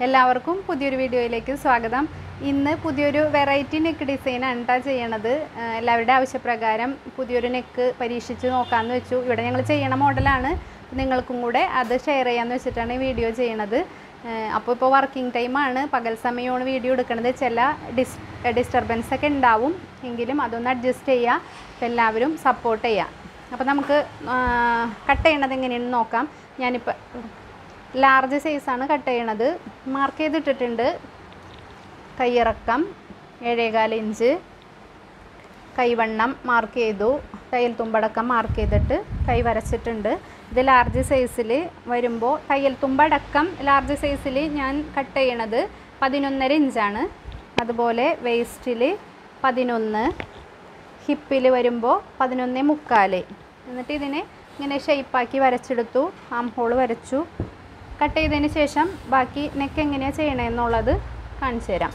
എല്ലാവർക്കും പുതിയൊരു വീഡിയോയിലേക്ക് സ്വാഗതം ഇന്ന് പുതിയൊരു വെറൈറ്റി നെക്ക് ഡിസൈനാണ് കേട്ടോ ചെയ്യണത് ആ, എല്ലാവരുടെ ആവശ്യപ്രകാരം പുതിയൊരു നെക്ക് പരീക്ഷിച്ച് നോക്കാമെന്ന് വെച്ചു ഇവിടെ ഞങ്ങൾ ചെയ്യണ മോഡലാണ് നിങ്ങൾക്കും കൂടെ അത് ഷെയർ ചെയ്യാമെന്ന് വെച്ചിട്ടാണ് ഈ വീഡിയോ ചെയ്യണത് അപ്പോൾ ഇപ്പോൾ വർക്കിംഗ് ടൈമാണ് പകൽ സമയമാണ് വീഡിയോ എടുക്കുന്നത് ചില ഡിസ് ഡിസ്റ്റർബൻസ് ഒക്കെ ഉണ്ടാവും എങ്കിലും അതൊന്ന് അഡ്ജസ്റ്റ് ചെയ്യുക അപ്പോൾ എല്ലാവരും സപ്പോർട്ട് ചെയ്യുക അപ്പോൾ നമുക്ക് കട്ട് ചെയ്യണത് എങ്ങനെയാണെന്ന് നോക്കാം ഞാനിപ്പോൾ ലാർജ് സൈസാണ് കട്ട് ചെയ്യണത് മാർക്ക് ചെയ്തിട്ടിട്ടുണ്ട് കൈയിറക്കം ഏഴേകാൽ ഇഞ്ച് കൈവണ്ണം മാർക്ക് ചെയ്തു തയ്യൽ തുമ്പടക്കം മാർക്ക് ചെയ്തിട്ട് കൈ വരച്ചിട്ടുണ്ട് ഇത് ലാർജ് സൈസിൽ വരുമ്പോൾ തയ്യൽ തുമ്പടക്കം ലാർജ് സൈസിൽ ഞാൻ കട്ട് ചെയ്യണത് പതിനൊന്നര ഇഞ്ചാണ് അതുപോലെ വേസ്റ്റിൽ പതിനൊന്ന് ഹിപ്പിൽ വരുമ്പോൾ പതിനൊന്ന് മുക്കാൽ എന്നിട്ട് ഇതിനെ ഇങ്ങനെ ഷെയ്പ്പാക്കി വരച്ചെടുത്തു ആം ഹോൾ വരച്ചു കട്ട് ചെയ്തതിന് ശേഷം ബാക്കി നെക്ക് എങ്ങനെയാണ് ചെയ്യണമെന്നുള്ളത് കാണിച്ചു തരാം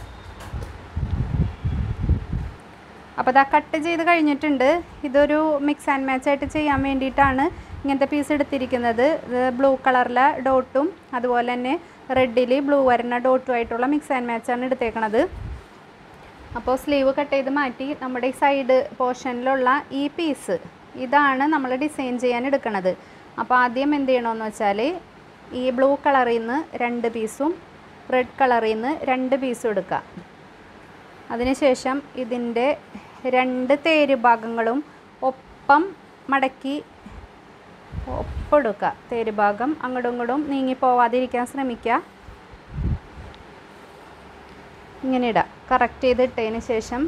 അപ്പോൾ ഇതാ കട്ട് ചെയ്ത് കഴിഞ്ഞിട്ടുണ്ട് ഇതൊരു മിക്സ് ആൻഡ് മാച്ച് ആയിട്ട് ചെയ്യാൻ വേണ്ടിയിട്ടാണ് ഇങ്ങനത്തെ പീസ് എടുത്തിരിക്കുന്നത് ഇത് ബ്ലൂ കളറിലെ ഡോട്ടും അതുപോലെ തന്നെ റെഡിൽ ബ്ലൂ വരുന്ന ഡോട്ടും ആയിട്ടുള്ള മിക്സ് ആൻഡ് മാച്ചാണ് എടുത്തേക്കണത് അപ്പോൾ സ്ലീവ് കട്ട് ചെയ്ത് മാറ്റി നമ്മുടെ ഈ സൈഡ് പോർഷനിലുള്ള ഈ പീസ് ഇതാണ് നമ്മൾ ഡിസൈൻ ചെയ്യാൻ എടുക്കുന്നത് അപ്പോൾ ആദ്യം എന്ത് ചെയ്യണമെന്ന് വെച്ചാൽ ഈ ബ്ലൂ കളറിൽ നിന്ന് രണ്ട് പീസും റെഡ് കളറിൽ നിന്ന് രണ്ട് പീസും എടുക്കുക അതിനുശേഷം ഇതിൻ്റെ രണ്ട് തേര് ഭാഗങ്ങളും ഒപ്പം മടക്കി ഒപ്പെടുക്കുക തേര് ഭാഗം അങ്ങോട്ടും ഇങ്ങോട്ടും നീങ്ങി പോവാതിരിക്കാൻ ശ്രമിക്കുക ഇങ്ങനെ ഇടാം കറക്റ്റ് ചെയ്ത് ഇട്ടതിന് ശേഷം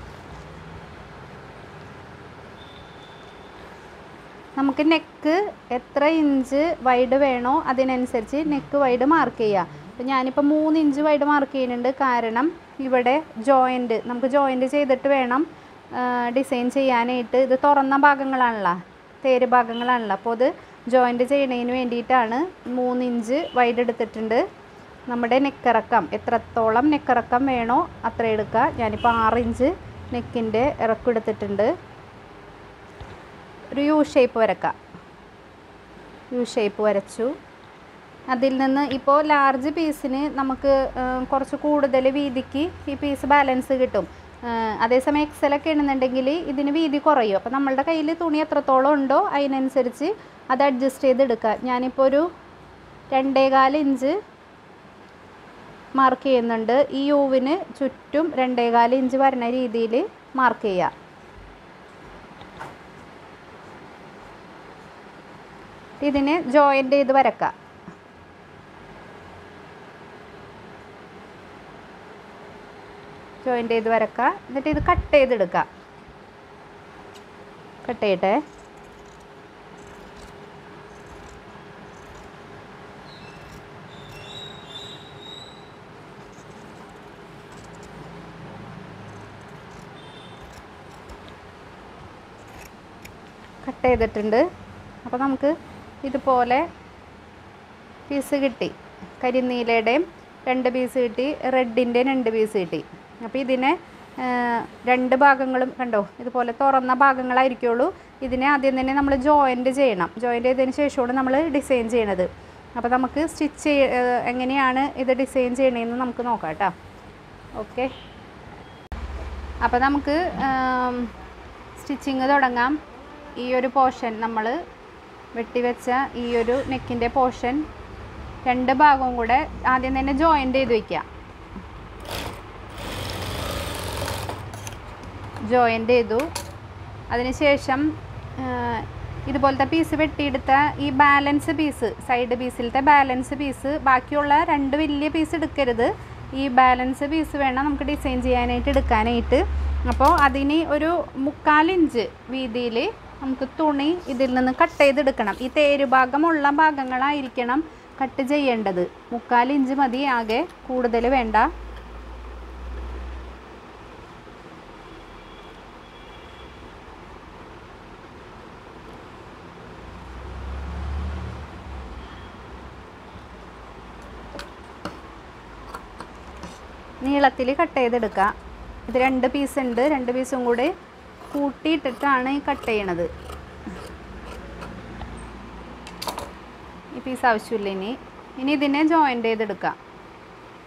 നമുക്ക് നെക്ക് എത്ര ഇഞ്ച് വൈഡ് വേണോ അതിനനുസരിച്ച് നെക്ക് വൈഡ് മാർക്ക് ചെയ്യുക അപ്പോൾ ഞാനിപ്പോൾ മൂന്ന് ഇഞ്ച് വൈഡ് മാർക്ക് ചെയ്യുന്നുണ്ട് കാരണം ഇവിടെ ജോയിൻറ്റ് നമുക്ക് ജോയിൻറ്റ് ചെയ്തിട്ട് വേണം ഡിസൈൻ ചെയ്യാനായിട്ട് ഇത് തുറന്ന ഭാഗങ്ങളാണല്ലോ തേര് ഭാഗങ്ങളാണല്ലോ അപ്പോൾ അത് ജോയിൻറ്റ് ചെയ്യണതിന് വേണ്ടിയിട്ടാണ് മൂന്ന് ഇഞ്ച് വൈഡ് എടുത്തിട്ടുണ്ട് നമ്മുടെ നെക്കിറക്കം എത്രത്തോളം നെക്കിറക്കം വേണോ അത്ര എടുക്കുക ഞാനിപ്പോൾ ആറ് ഇഞ്ച് നെക്കിൻ്റെ ഇറക്കം എടുത്തിട്ടുണ്ട് ഒരു യു ഷേപ്പ് വരക്കാം യു ഷേപ്പ് വരച്ചു അതിൽ നിന്ന് ഇപ്പോൾ ലാർജ് പീസിന് നമുക്ക് ഏഹ്, കുറച്ച് കൂടുതൽ വീതിക്ക് ഈ പീസ് ബാലൻസ് കിട്ടും ഏഹ്, അതേസമയം എക്സലൊക്കെ ആണെന്നുണ്ടെങ്കിൽ ഇതിന് വീതി കുറയും അപ്പോൾ നമ്മളുടെ കയ്യിൽ തുണി എത്രത്തോളം ഉണ്ടോ അതിനനുസരിച്ച് അത് അഡ്ജസ്റ്റ് ചെയ്തെടുക്കുക ഞാനിപ്പോൾ ഒരു രണ്ടേകാൽ ഇഞ്ച് മാർക്ക് ചെയ്യുന്നുണ്ട് ഈ യൂവിന് ചുറ്റും രണ്ടേകാൽ ഇഞ്ച് വരുന്ന രീതിയിൽ മാർക്ക് ചെയ്യുക ഇതിന് ജോയിൻ്റ് ചെയ്ത് വരക്കാം ജോയിൻ്റ് ചെയ്ത് വരക്കുക എന്നിട്ട് ഇത് കട്ട് ചെയ്തെടുക്കുക കട്ട് ചെയ്യട്ടെ കട്ട് ചെയ്തിട്ടുണ്ട് അപ്പോൾ നമുക്ക് ഇതുപോലെ പീസ് കിട്ടി കരിനീലയുടെയും രണ്ട് പീസ് കിട്ടി റെഡിൻ്റെയും രണ്ട് പീസ് കിട്ടി അപ്പോൾ ഇതിനെ ആ, രണ്ട് ഭാഗങ്ങളും കണ്ടോ ഇതുപോലെ തുറന്ന ഭാഗങ്ങളായിരിക്കുള്ളൂ ഇതിനെ ആദ്യം തന്നെ നമ്മൾ ജോയിൻറ്റ് ചെയ്യണം ജോയിൻറ്റ് ചെയ്തതിന് ശേഷമാണ് നമ്മൾ ഡിസൈൻ ചെയ്യണത് അപ്പോൾ നമുക്ക് സ്റ്റിച്ച് ചെയ്യ ആ, എങ്ങനെയാണ് ഇത് ഡിസൈൻ ചെയ്യണതെന്ന് നമുക്ക് നോക്കാം കേട്ടോ ഓക്കെ അപ്പോൾ നമുക്ക് സ്റ്റിച്ചിങ് തുടങ്ങാം ഈ ഒരു പോർഷൻ നമ്മൾ വെട്ടിവെച്ച ഈ ഒരു നെക്കിൻ്റെ പോർഷൻ രണ്ട് ഭാഗവും കൂടെ ആദ്യം തന്നെ ജോയിൻ്റ് ചെയ്ത് വയ്ക്കുക ജോയിൻ്റ് ചെയ്തു അതിനുശേഷം ആ, ഇതുപോലത്തെ പീസ് വെട്ടിയെടുത്ത ഈ ബാലൻസ് പീസ് സൈഡ് പീസിലത്തെ ബാലൻസ് പീസ് ബാക്കിയുള്ള രണ്ട് വലിയ പീസ് എടുക്കരുത് ഈ ബാലൻസ് പീസ് വേണം നമുക്ക് ഡിസൈൻ ചെയ്യാനായിട്ട് എടുക്കാനായിട്ട് അപ്പോൾ അതിന് ഒരു മുക്കാലിഞ്ച് വീതിയിൽ നമുക്ക് തുണി ഇതിൽ നിന്ന് കട്ട് ചെയ്തെടുക്കണം ഈ തേര് ഭാഗമുള്ള ഭാഗങ്ങളായിരിക്കണം കട്ട് ചെയ്യേണ്ടത് മുക്കാലിഞ്ച് മതി ആകെ കൂടുതൽ വേണ്ട നീളത്തിൽ കട്ട് ചെയ്തെടുക്കുക ഇത് രണ്ട് പീസ് ഉണ്ട് രണ്ട് പീസും കൂടി കൂട്ടിയിട്ടിട്ടാണ് ഈ കട്ട് ചെയ്യണത് ഈ പീസ് ആവശ്യമില്ല ഇനി ഇനി ഇതിനെ ജോയിൻ്റ് ചെയ്തെടുക്കാം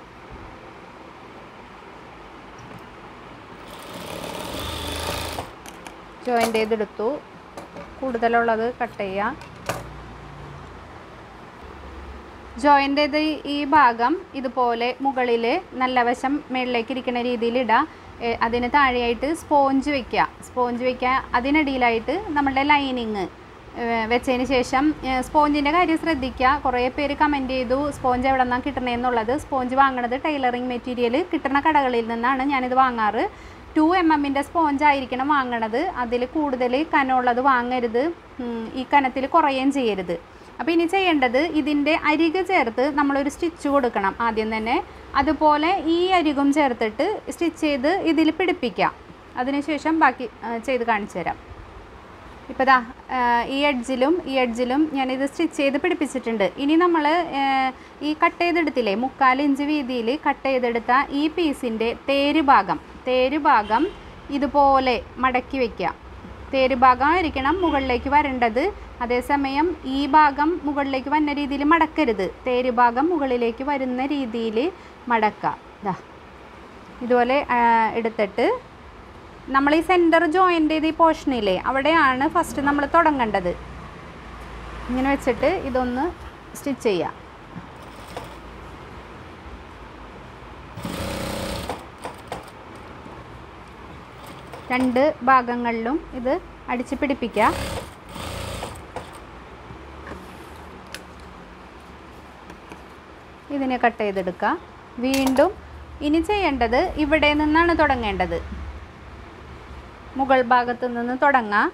ജോയിൻ്റ് ചെയ്തെടുത്തു കൂടുതലുള്ളത് കട്ട് ചെയ്യാം ജോയിൻ്റ് ചെയ്ത ഈ- ഈ ഭാഗം ഇതുപോലെ മുകളിൽ നല്ല വശം മുകളിലേക്ക് ഇരിക്കുന്ന രീതിയിൽ ഇടുക ഏ, അതിന് താഴെയായിട്ട് സ്പോഞ്ച് വെക്കുക സ്പോഞ്ച് വെക്കുക അതിനിടയിലായിട്ട് നമ്മളുടെ ലൈനിങ് വെച്ചതിന് ശേഷം സ്പോഞ്ചിൻ്റെ കാര്യം ശ്രദ്ധിക്കുക കുറേ പേര് കമൻറ്റ് ചെയ്തു സ്പോഞ്ച് എവിടെ നിന്നാണ് കിട്ടണേന്നുള്ളത് സ്പോഞ്ച് വാങ്ങണത് ടൈലറിങ് മെറ്റീരിയൽ കിട്ടുന്ന കടകളിൽ നിന്നാണ് ഞാനിത് വാങ്ങാറ് ടു എം എമ്മിൻ്റെ സ്പോഞ്ച് ആയിരിക്കണം വാങ്ങണത് അതിൽ കൂടുതൽ കനമുള്ളത് വാങ്ങരുത് ഉം, ഈ കനത്തിൽ കുറയുകയും ചെയ്യരുത് അപ്പോൾ ഇനി ചെയ്യേണ്ടത് ഇതിൻ്റെ അരിക് ചേർത്ത് നമ്മളൊരു സ്റ്റിച്ച് കൊടുക്കണം ആദ്യം തന്നെ അതുപോലെ ഈ അരികും ചേർത്തിട്ട് സ്റ്റിച്ച് ചെയ്ത് ഇതിൽ പിടിപ്പിക്കാം അതിനുശേഷം ബാക്കി ആ, ചെയ്ത് കാണിച്ചു തരാം ഇപ്പോൾ ദാ ആ, ഈ എഡ്ജിലും ഈ എഡ്ജിലും ഞാനിത് സ്റ്റിച്ച് ചെയ്ത് പിടിപ്പിച്ചിട്ടുണ്ട് ഇനി നമ്മൾ ഈ കട്ട് ചെയ്തെടുത്തില്ലേ മുക്കാൽ ഇഞ്ച് വീതിയിൽ കട്ട് ചെയ്തെടുത്ത ഈ പീസിൻ്റെ തേര് ഭാഗം തേര് ഭാഗം ഇതുപോലെ മടക്കി വയ്ക്കുക തേര് ഭാഗമായിരിക്കണം മുകളിലേക്ക് വരേണ്ടത് അതേസമയം ഈ ഭാഗം മുകളിലേക്ക് വരുന്ന രീതിയിൽ മടക്കരുത് തേര് ഭാഗം മുകളിലേക്ക് വരുന്ന രീതിയിൽ മടക്കുക ദാ ഇതുപോലെ ആ, എടുത്തിട്ട് നമ്മൾ ഈ സെൻറ്റർ ജോയിൻ്റ് ചെയ്ത ഈ പോർഷനില്ലേ അവിടെയാണ് ഫസ്റ്റ് നമ്മൾ തുടങ്ങേണ്ടത് ഇങ്ങനെ വെച്ചിട്ട് ഇതൊന്ന് സ്റ്റിച്ച് ചെയ്യുക രണ്ട് ഭാഗങ്ങളിലും ഇത് അടിച്ച് പിടിപ്പിക്കുക ഇതിനെ കട്ട് ചെയ്തെടുക്കുക വീണ്ടും ഇനി ചെയ്യേണ്ടത് ഇവിടെ നിന്നാണ് തുടങ്ങേണ്ടത് മുകൾ ഭാഗത്ത് നിന്ന് തുടങ്ങാം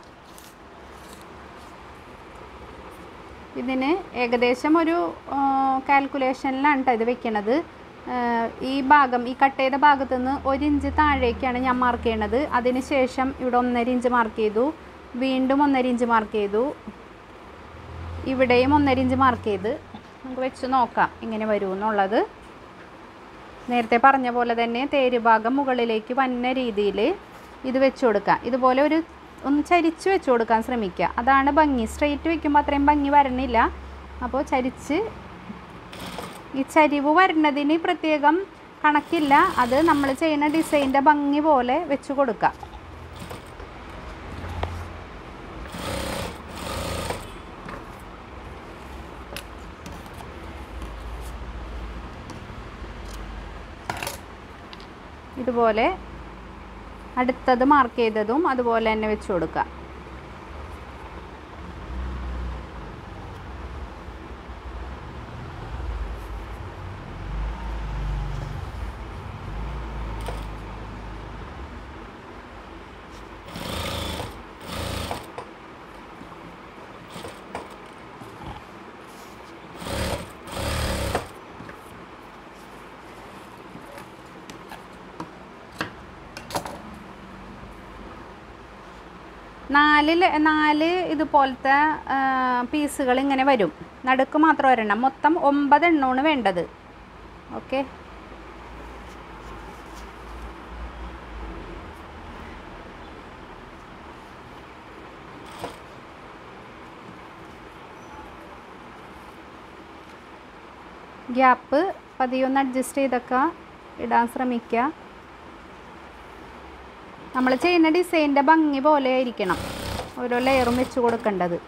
ഇതിന് ഏകദേശം ഒരു കാൽക്കുലേഷനിലാണ് കേട്ടോ ഇത് വെക്കണത് ആ, ഈ ഭാഗം ഈ കട്ട് ചെയ്ത ഭാഗത്ത് നിന്ന് ഒരു ഇഞ്ച് താഴേക്കാണ് ഞാൻ മാർക്ക് ചെയ്യണത് അതിന് ശേഷം ഇവിടെ ഒന്നര ഇഞ്ച് മാർക്ക് ചെയ്തു വീണ്ടും ഒന്നര ഇഞ്ച് മാർക്ക് ചെയ്തു ഇവിടെയും ഒന്നര ഇഞ്ച് മാർക്ക് ചെയ്ത് നമുക്ക് വെച്ച് നോക്കാം എങ്ങനെ വരുമെന്നുള്ളത് നേരത്തെ പറഞ്ഞ പോലെ തന്നെ തേര് ഭാഗം മുകളിലേക്ക് വന്ന രീതിയിൽ ഇത് വെച്ച് കൊടുക്കുക ഇതുപോലെ ഒരു ഒന്ന് ചരിച്ച് വെച്ച് കൊടുക്കാൻ ശ്രമിക്കുക അതാണ് ഭംഗി സ്ട്രെയിറ്റ് വെക്കുമ്പോൾ അത്രയും ഭംഗി വരണില്ല അപ്പോൾ ചരിച്ച് ഈ ചരിവ് വരുന്നതിന് പ്രത്യേകം കണക്കില്ല അത് നമ്മൾ ചെയ്യുന്ന ഡിസൈൻ്റെ ഭംഗി പോലെ വെച്ച് കൊടുക്കുക ഇതുപോലെ അടുത്തത് മാർക്ക് ചെയ്തതും അതുപോലെ തന്നെ വെച്ച് കൊടുക്കുക നാല് ല- നാല് ഇതുപോലത്തെ പീസുകൾ ഇങ്ങനെ വരും നടുക്ക് മാത്രം ഒരെണ്ണം മൊത്തം ഒമ്പത് എണ്ണമാണ് വേണ്ടത് ഓക്കെ ഗ്യാപ്പ് പതിയൊന്ന് അഡ്ജസ്റ്റ് ചെയ്തൊക്കെ ഇടാൻ ശ്രമിക്കുക നമ്മൾ ചെയ്യുന്ന ഡിസൈൻ്റെ ഭംഗി പോലെ ആയിരിക്കണം ഓരോ ലെയറും വെച്ച് കൊടുക്കേണ്ടത്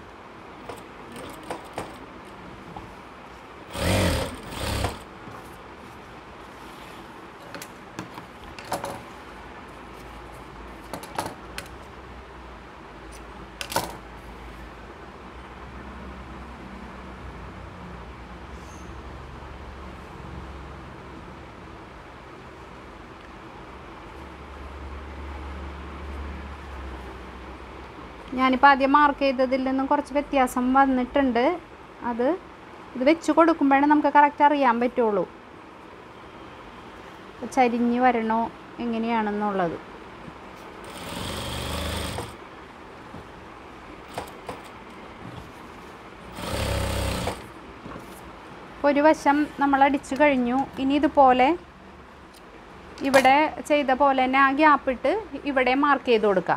ഞാനിപ്പോൾ ആദ്യം മാർക്ക് ചെയ്തതിൽ നിന്നും കുറച്ച് വ്യത്യാസം വന്നിട്ടുണ്ട് അത് ഇത് വെച്ച് കൊടുക്കുമ്പോഴാണ് നമുക്ക് കറക്റ്റ് അറിയാൻ പറ്റുള്ളൂ ചരിഞ്ഞ് വരണോ എങ്ങനെയാണെന്നുള്ളത് ഒരു വശം നമ്മൾ അടിച്ചു കഴിഞ്ഞു ഇനി ഇതുപോലെ ഇവിടെ ചെയ്ത പോലെ തന്നെ ആ ഗ്യാപ്പ് ഇട്ട് ഇവിടെ മാർക്ക് ചെയ്ത് കൊടുക്കാം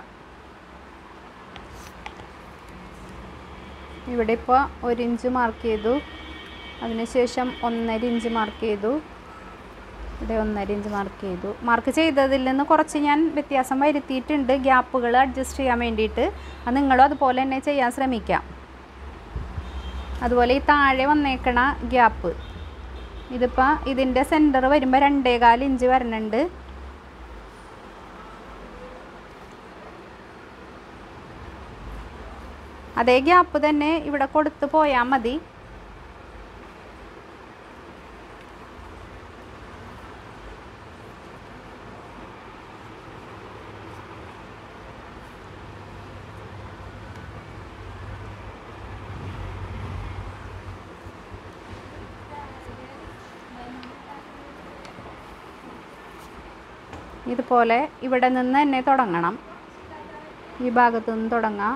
ഇവിടെ ഇപ്പോൾ ഒരു ഇഞ്ച് മാർക്ക് ചെയ്തു അതിനുശേഷം ഒന്നര ഇഞ്ച് മാർക്ക് ചെയ്തു ഇവിടെ ഒന്നര ഇഞ്ച് മാർക്ക് ചെയ്തു മാർക്ക് ചെയ്തതിൽ നിന്ന് കുറച്ച് ഞാൻ വ്യത്യാസം വരുത്തിയിട്ടുണ്ട് ഗ്യാപ്പുകൾ അഡ്ജസ്റ്റ് ചെയ്യാൻ വേണ്ടിയിട്ട് അത് നിങ്ങളും അതുപോലെ തന്നെ ചെയ്യാൻ ശ്രമിക്കാം അതുപോലെ ഈ താഴെ വന്നേക്കണ ഗ്യാപ്പ് ഇതിപ്പോൾ ഇതിൻ്റെ സെൻറ്റർ വരുമ്പോൾ രണ്ടേകാൽ ഇഞ്ച് വരണുണ്ട് അതേ ഗ്യാപ്പ് തന്നെ ഇവിടെ കൊടുത്ത് പോയാൽ മതി ഇതുപോലെ ഇവിടെ നിന്ന് തന്നെ തുടങ്ങണം ഈ ഭാഗത്തു നിന്ന് തുടങ്ങാം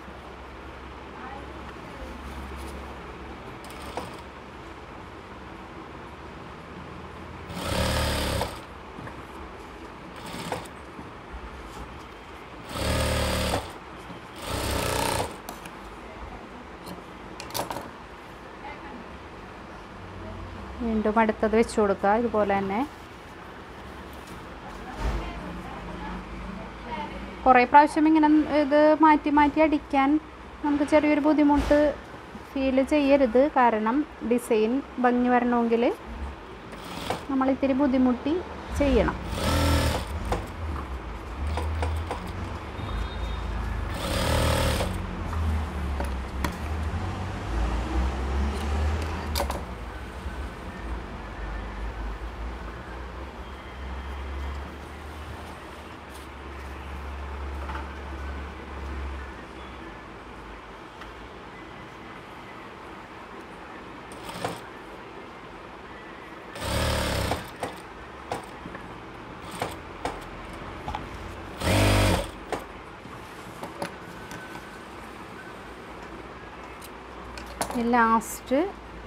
വീണ്ടും അടുത്തത് വെച്ച് കൊടുക്കുക ഇതുപോലെ തന്നെ കുറേ പ്രാവശ്യം ഇങ്ങനെ ഇത് മാറ്റി മാറ്റി അടിക്കാൻ നമുക്ക് ചെറിയൊരു ബുദ്ധിമുട്ട് ഫീൽ ചെയ്യരുത് കാരണം ഡിസൈൻ ഭംഗി വരണമെങ്കിൽ നമ്മൾ ഇത്തിരി ബുദ്ധിമുട്ടി ചെയ്യണം ലാസ്റ്റ്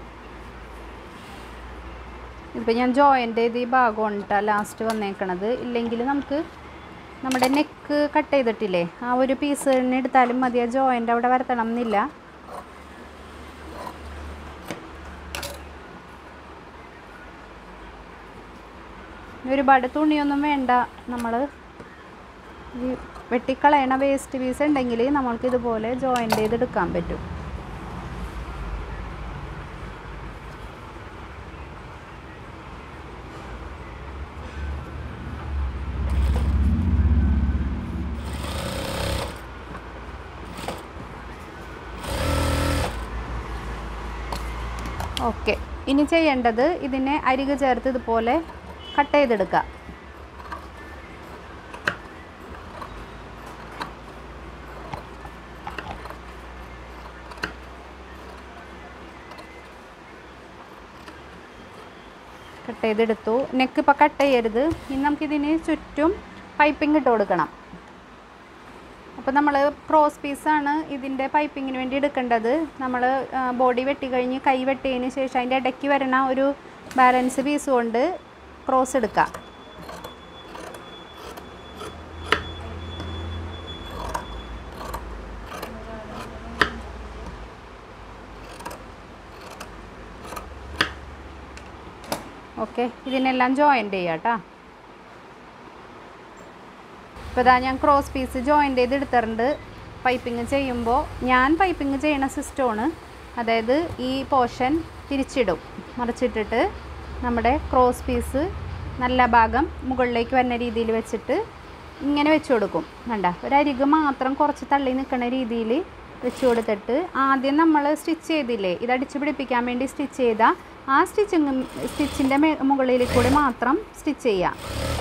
ഇപ്പോൾ ഞാൻ ജോയിൻ്റ് ചെയ്ത് ഈ ഭാഗമാണ് കേട്ടോ ലാസ്റ്റ് വന്നേക്കണത് ഇല്ലെങ്കിൽ നമുക്ക് നമ്മുടെ നെക്ക് കട്ട് ചെയ്തിട്ടില്ലേ ആ ഒരു പീസ് തന്നെ എടുത്താലും മതി ആ ജോയിൻ്റ് അവിടെ വരത്തണം എന്നില്ല ഒരുപാട് തുണിയൊന്നും വേണ്ട നമ്മൾ ഈ വെട്ടിക്കളയണ വേസ്റ്റ് പീസ് ഉണ്ടെങ്കിൽ നമ്മൾക്ക് ഇതുപോലെ ജോയിൻ്റ് ചെയ്തെടുക്കാൻ പറ്റും ഓക്കെ ഇനി ചെയ്യേണ്ടത് ഇതിനെ അരികു ചേർത്ത് ഇതുപോലെ കട്ട് ചെയ്തെടുക്കുക കട്ട് ചെയ്തെടുത്തു നെക്ക് ഇപ്പോൾ കട്ട് ചെയ്യരുത് ഇനി നമുക്കിതിന് ചുറ്റും പൈപ്പിംഗ് ഇട്ട് കൊടുക്കണം അപ്പോൾ നമ്മൾ ക്രോസ് പീസാണ് ഇതിൻ്റെ പൈപ്പിങ്ങിന് വേണ്ടി എടുക്കേണ്ടത് നമ്മൾ ബോഡി വെട്ടി കഴിഞ്ഞ് കൈ വെട്ടിയതിന് ശേഷം അതിൻ്റെ ഇടയ്ക്ക് വരണ ഒരു ബാലൻസ് പീസ് കൊണ്ട് ക്രോസ് എടുക്കുക ഓക്കെ ഇതിനെല്ലാം ജോയിൻ്റ് ചെയ്യാം കേട്ടോ ഇപ്പോൾ ഇതാ ഞാൻ ക്രോസ് പീസ് ജോയിൻ്റ് ചെയ്ത് എടുത്തിട്ടുണ്ട് പൈപ്പിംഗ് ചെയ്യുമ്പോൾ ഞാൻ പൈപ്പിംഗ് ചെയ്യണ സിസ്റ്റമാണ് അതായത് ഈ പോർഷൻ തിരിച്ചിടും മറിച്ചിട്ടിട്ട് നമ്മുടെ ക്രോസ് പീസ് നല്ല ഭാഗം മുകളിലേക്ക് വരുന്ന രീതിയിൽ വെച്ചിട്ട് ഇങ്ങനെ വെച്ച് കൊടുക്കും വേണ്ട ഒരരിക് മാത്രം കുറച്ച് തള്ളി നിൽക്കുന്ന രീതിയിൽ വെച്ച് കൊടുത്തിട്ട് ആദ്യം നമ്മൾ സ്റ്റിച്ച് ചെയ്തില്ലേ ഇത് അടിച്ച് പിടിപ്പിക്കാൻ വേണ്ടി സ്റ്റിച്ച് ചെയ്ത ആ സ്റ്റിച്ചിങ് സ്റ്റിച്ചിൻ്റെ മുകളിൽ കൂടി മാത്രം സ്റ്റിച്ച് ചെയ്യാം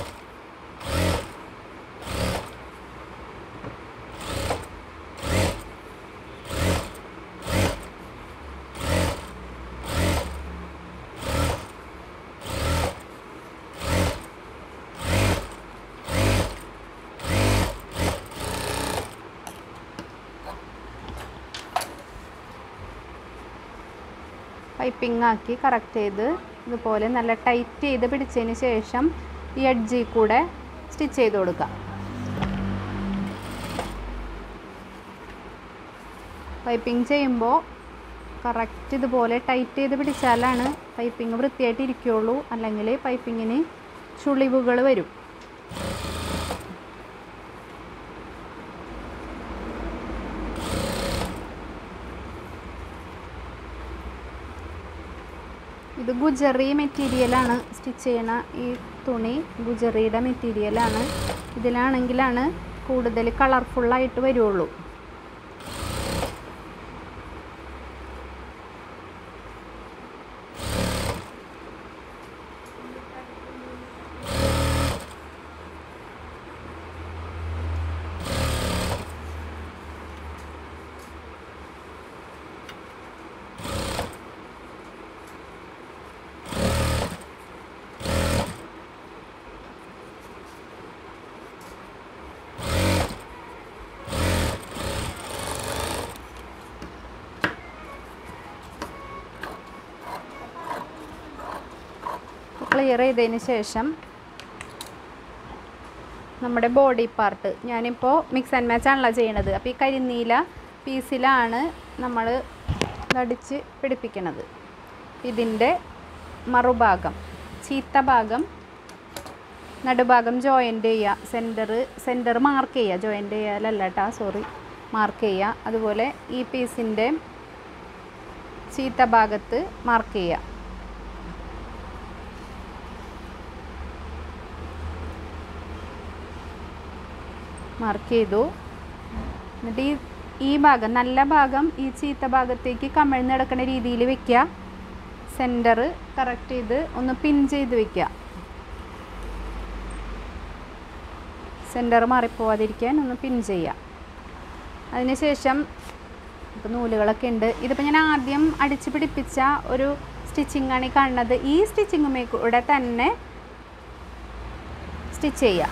പൈപ്പിംഗ് ആക്കി കറക്റ്റ് ചെയ്ത് ഇതുപോലെ നല്ല ടൈറ്റ് ചെയ്ത് പിടിച്ചതിന് ശേഷം ഈ എഡ്ജിൽ കൂടെ സ്റ്റിച്ച് ചെയ്ത് കൊടുക്കുക പൈപ്പിംഗ് ചെയ്യുമ്പോൾ കറക്റ്റ് ഇതുപോലെ ടൈറ്റ് ചെയ്ത് പിടിച്ചാലാണ് പൈപ്പിംഗ് വൃത്തിയായിട്ട് ഇരിക്കുകയുള്ളൂ അല്ലെങ്കിൽ പൈപ്പിങ്ങിന് ചുളിവുകൾ വരും ഇത് ഗുജറി മെറ്റീരിയലാണ് സ്റ്റിച്ച് ചെയ്യണ ഈ തുണി ഗുജറിയുടെ മെറ്റീരിയലാണ് ഇതിലാണെങ്കിലാണ് കൂടുതൽ കളർഫുള്ളായിട്ട് വരുള്ളൂ ക്ലിയർ ചെയ്തതിന് ശേഷം നമ്മുടെ ബോഡി പാർട്ട് ഞാനിപ്പോൾ മിക്സ് ആൻഡ് മാച്ച് ആണല്ലോ ചെയ്യണത് അപ്പോൾ ഈ കരിനീല പീസിലാണ് നമ്മൾ നടിച്ച് പിടിപ്പിക്കണത് ഇതിൻ്റെ മറുഭാഗം ചീത്ത ഭാഗം നടുഭാഗം ജോയിൻ്റ് ചെയ്യുക സെൻറ്റർ സെൻറ്റർ മാർക്ക് ചെയ്യുക ജോയിൻ്റ് ചെയ്യാലല്ല കേട്ടോ സോറി മാർക്ക് ചെയ്യുക അതുപോലെ ഈ പീസിൻ്റെ ചീത്ത ഭാഗത്ത് മാർക്ക് ചെയ്യുക മാർക്ക് ചെയ്തു എന്നിട്ട് ഈ ഈ ഭാഗം നല്ല ഭാഗം ഈ ചീത്ത ഭാഗത്തേക്ക് കമിഴ്ന്ന് കിടക്കുന്ന രീതിയിൽ വെക്കുക സെൻറ്റർ കറക്റ്റ് ചെയ്ത് ഒന്ന് പിൻ ചെയ്ത് വെക്കുക സെൻറ്റർ മാറിപ്പോവാതിരിക്കാൻ ഒന്ന് പിൻ ചെയ്യുക അതിനുശേഷം ഇപ്പോൾ നൂലുകളൊക്കെ ഉണ്ട് ഇതിപ്പോൾ ഞാൻ ആദ്യം അടിച്ച് പിടിപ്പിച്ച ഒരു സ്റ്റിച്ചിങ് ആണ് ഈ കാണുന്നത് ഈ സ്റ്റിച്ചിങ്ങുമേ കൂടെ തന്നെ സ്റ്റിച്ച് ചെയ്യുക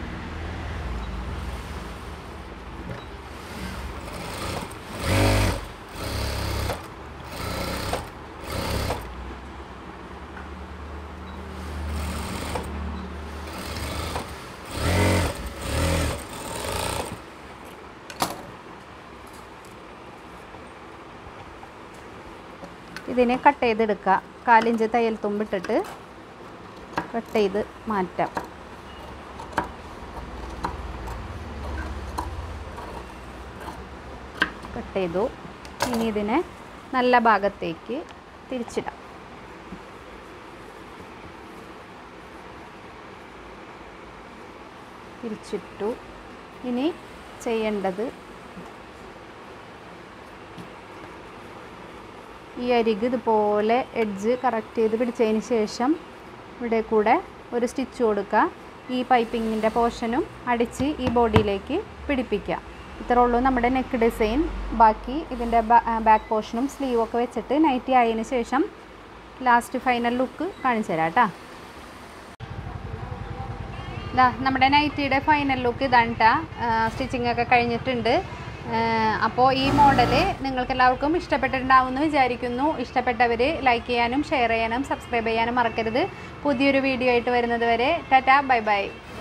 ഇതിനെ കട്ട് ചെയ്തെടുക്കുക കാലിഞ്ച് തയ്യൽ തുമ്പിട്ടിട്ട് കട്ട് ചെയ്ത് മാറ്റാം കട്ട് ചെയ്തു ഇനി ഇതിനെ നല്ല ഭാഗത്തേക്ക് തിരിച്ചിടാം തിരിച്ചിട്ടു ഇനി ചെയ്യേണ്ടത് ഈ അരിക് ഇതുപോലെ എഡ്ജ് കറക്റ്റ് ചെയ്ത് പിടിച്ചതിന് ശേഷം ഇവിടെ കൂടെ ഒരു സ്റ്റിച്ച് കൊടുക്കുക ഈ പൈപ്പിങ്ങിൻ്റെ പോർഷനും അടിച്ച് ഈ ബോഡിയിലേക്ക് പിടിപ്പിക്കുക ഇത്രേ ഉള്ളൂ നമ്മുടെ നെക്ക് ഡിസൈൻ ബാക്കി ഇതിൻ്റെ ബാക്ക് പോർഷനും സ്ലീവൊക്കെ വെച്ചിട്ട് നൈറ്റി ആയതിന് ശേഷം ലാസ്റ്റ് ഫൈനൽ ലുക്ക് കാണിച്ചു തരാം കേട്ടോ ഇതാ നമ്മുടെ നൈറ്റിയുടെ ഫൈനൽ ലുക്ക് ഇതാണ് കേട്ടോ സ്റ്റിച്ചിങ് ഒക്കെ കഴിഞ്ഞിട്ടുണ്ട് അപ്പോൾ ഈ മോഡൽ നിങ്ങൾക്ക് എല്ലാവർക്കും ഇഷ്ടപ്പെട്ടിട്ടുണ്ടാവുമെന്ന് വിചാരിക്കുന്നു ഇഷ്ടപ്പെട്ടവർ ലൈക്ക് ചെയ്യാനും ഷെയർ ചെയ്യാനും സബ്സ്ക്രൈബ് ചെയ്യാനും മറക്കരുത് പുതിയൊരു വീഡിയോ ആയിട്ട് വരുന്നത് വരെ ടാറ്റ ബൈ ബൈ